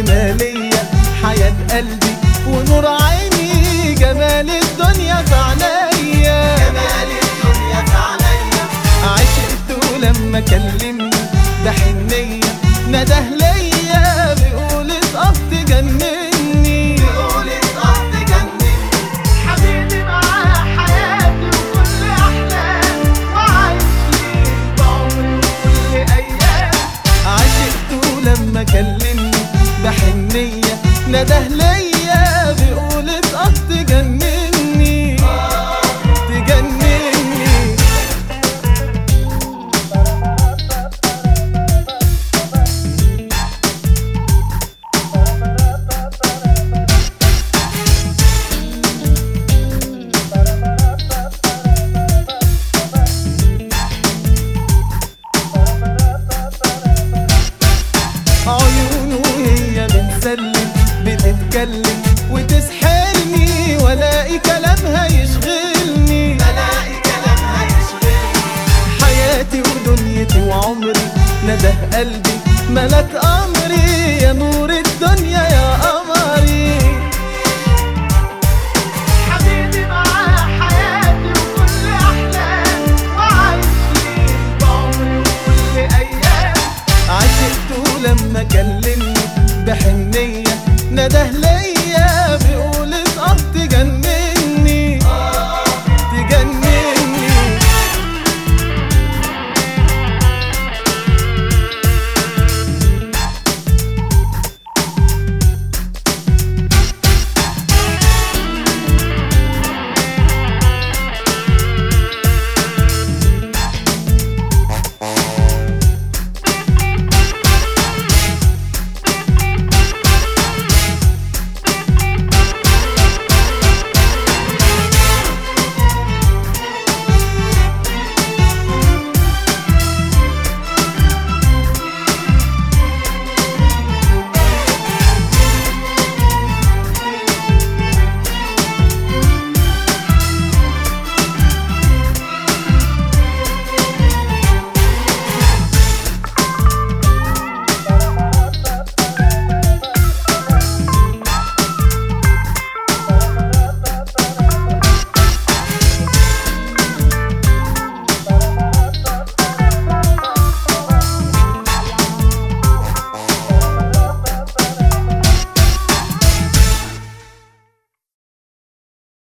ليا حياة قلبي ونور عيني جمال الدنيا في عينيا جمال الدنيا في عينيا عشقته لما كلمني بحنية نده ليا بيقول اتقف تجنني بيقول الضغط جنني حبيبي معاه حياتي وكل احلامي وعايش ليه بعمري وكل ايام عشقته لما كلمني بحنية نده ليا بيقول اتقف تجنني تجنني عيونه هي بتسلم بتتكلم وتسحرني والاقي كلامها يشغلني بلاقي كلامها يشغلني حياتي ودنيتي وعمري نده قلبي ملك امري يا نور الدنيا يا قمري حبيبي معاه حياتي وكل احلامي وعايش ليه بعمري وكل ايام عشقته لما كلمني بحنيه نده ليا